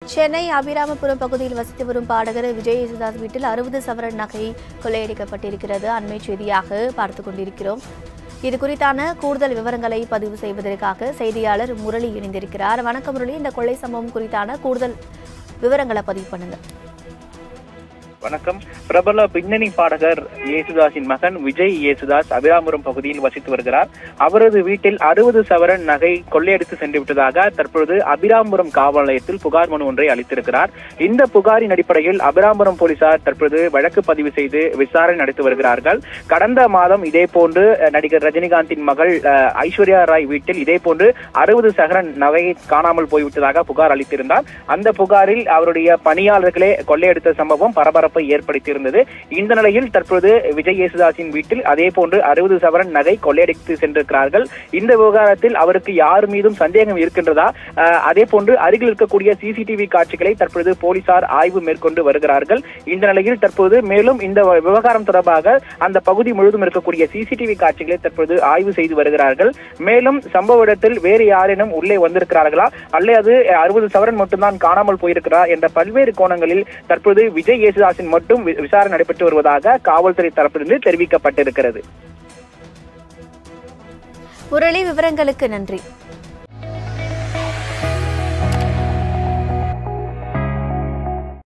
சென்னை அபிராமபுரம் பகுதியில் வசித்து வரும் பாடகர் விஜய் யேசுதாஸ் வீட்டில் அறுபது சவரன் நகை கொள்ளையடிக்கப்பட்டிருக்கிறது அண்மை செய்தியாக பார்த்துக் கொண்டிருக்கிறோம் இது குறித்தான கூடுதல் விவரங்களை பதிவு செய்வதற்காக செய்தியாளர் முரளி இணைந்திருக்கிறார் வணக்கம் முரளி இந்த கொள்ளை சம்பவம் குறித்தான கூடுதல் விவரங்களை பதிவு பண்ணுங்க வணக்கம் பிரபல பின்னணி பாடகர் இயேசுதாஸின் மகன் விஜய் இயேசுதாஸ் அபிராமபுரம் பகுதியில் வசித்து வருகிறார் அவரது வீட்டில் அறுபது சவரன் நகை கொள்ளையடித்து சென்று விட்டதாக தற்பொழுது அபிராமபுரம் காவல் நிலையத்தில் புகார் மனு ஒன்றை அளித்திருக்கிறார் இந்த புகாரின் அடிப்படையில் அபிராமபுரம் போலீசார் தற்பொழுது வழக்கு பதிவு செய்து விசாரணை நடத்தி வருகிறார்கள் கடந்த மாதம் இதே போன்று அஹ், நடிகர் ரஜினிகாந்தின் மகள் அஹ், ஐஸ்வர்யா ராய் வீட்டில் இதே போன்று அறுபது சகரன் நகையை காணாமல் போய்விட்டதாக புகார் அளித்திருந்தார் அந்த புகாரில் அவருடைய பணியாளர்களே கொள்ளையடித்த சம்பவம் பரபரப்பை ஏற்படுத்தியிருந்தது இந்த நிலையில் தற்போது விஜய் யேசுதாஸின் வீட்டில் அதே போன்று அறுபது சவரன் நகை கொள்ளையடித்து சென்றிருக்கிறார்கள் இந்த விவகாரத்தில் அவருக்கு யார் மீதும் சந்தேகம் இருக்கின்றதா அஹ், அதே போன்று அருகில் இருக்கக்கூடிய சிசிடிவி காட்சிகளை தற்பொழுது போலீசார் ஆய்வு மேற்கொண்டு வருகிறார்கள் இந்த நிலையில் தற்போது மேலும் இந்த விவகாரம் தொடர்பாக அந்த பகுதி முழுவதும் இருக்கக்கூடிய சிசிடிவி காட்சிகளை தற்போது ஆய்வு செய்து வருகிறார்கள் மேலும் சம்பவ இடத்தில் வேறு யாரேனும் உள்ளே வந்திருக்கிறார்களா அல்லது அறுபது சவரன் மட்டும்தான் காணாமல் போயிருக்கிறா என்ற பல்வேறு கோணங்களில் தற்போது விஜய் யேசுதாஸின் மட்டும் வி- விசாரணை நடைபெற்று வருவதாக காவல்துறை தரப்பிலிருந்து தெரிவிக்கப்பட்டிருக்கிறது முரளி விவரங்களுக்கு நன்றி